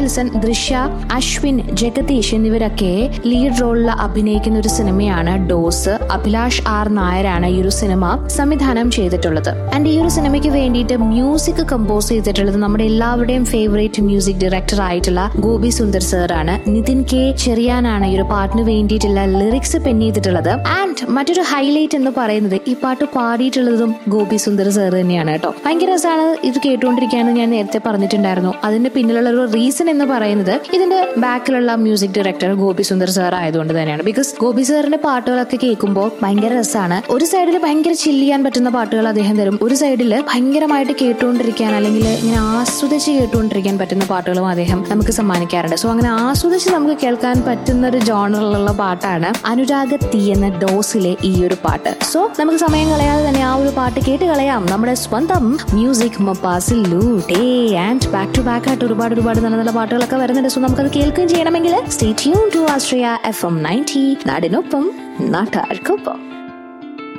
ഇന്നസെന്റ് ദൃശ്യ അശ്വിൻ ജഗദീഷ് എന്നിവരൊക്കെ ലീഡ് റോളിൽ അഭിനയിക്കുന്ന ഒരു സിനിമയാണ് ഡോസ് അഭിലാഷ് ആർ നായരാണ് ഈ ഒരു സിനിമ സംവിധാനം ചെയ്തിട്ടുള്ളത് ആൻഡ് ഈ ഒരു സിനിമയ്ക്ക് വേണ്ടിയിട്ട് മ്യൂസിക് കമ്പോസ് ചെയ്തിട്ടുള്ളത് നമ്മുടെ എല്ലാവരുടെയും ഫേവറേറ്റ് മ്യൂസിക് ഡയറക്ടർ ആയിട്ടുള്ള ഗോപി സുന്ദർ സർ ആണ് നിതിൻ കെ ചെറിയാനാണ് ഈ ഒരു പാട്ടിന് വേണ്ടിയിട്ടുള്ള ലിറിക്സ് പെൻ ചെയ്തിട്ടുള്ളത് ആൻഡ് മറ്റൊരു ഹൈലൈറ്റ് എന്ന് പറയുന്നത് ഈ പാട്ട് പാടിയിട്ടുള്ളതും ഗോപി സുന്ദർ സർ തന്നെയാണ് കേട്ടോ ഭയങ്കര രസമാണ് ഇത് കേട്ടുകൊണ്ടിരിക്കുകയാണെന്ന് ഞാൻ നേരത്തെ പറഞ്ഞിട്ടുണ്ടായിരുന്നു അതിന്റെ പിന്നിലുള്ള ഒരു റീസൺ എന്ന് പറയുന്നത് ഇതിന്റെ ബാക്കിലുള്ള music director Gopi Sundar sir ആയതുകൊണ്ട് തന്നെയാണ് ബിക്കോസ് ഗോപി സാറിന്റെ പാട്ടുകളൊക്കെ കേൾക്കുമ്പോൾ ഭയങ്കര രസമാണ് ഒരു സൈഡിൽ ഭയങ്കര ചില്ല് ചെയ്യാൻ പറ്റുന്ന പാട്ടുകൾ അദ്ദേഹം തരും ഒരു സൈഡിൽ ഭയങ്കരമായിട്ട് കേട്ടുകൊണ്ടിരിക്കാൻ അല്ലെങ്കിൽ ഇങ്ങനെ ആസ്വദിച്ച് കേട്ടുകൊണ്ടിരിക്കാൻ പറ്റുന്ന പാട്ടുകളും അദ്ദേഹം നമുക്ക് സമ്മാനിക്കാറുണ്ട് സോ അങ്ങനെ ആസ്വദിച്ച് നമുക്ക് കേൾക്കാൻ പറ്റുന്ന ഒരു ജോണറിലുള്ള പാട്ടാണ് അനുരാഗ തീ എന്ന ഡോസിലെ ഈ ഒരു പാട്ട് സോ നമുക്ക് സമയം കളയാതെ തന്നെ ആ ഒരു പാട്ട് കേട്ട് കളയാം നമ്മുടെ സ്വന്തം മ്യൂസിക് മപ്പാസിലൂടെ ആൻഡ് ബാക്ക് ടു ബാക്ക് ആയിട്ട് ഒരുപാട് ഒരുപാട് നല്ല നല്ല പാട്ടുകളൊക്കെ വരുന്നുണ്ട് സോ നമുക്കത് കേൾക്കുകയും ചെയ്യണമെങ്കിൽ stay tune to Ashraya F M ninety നാടിനൊപ്പം നാട്ടാർക്കൊപ്പം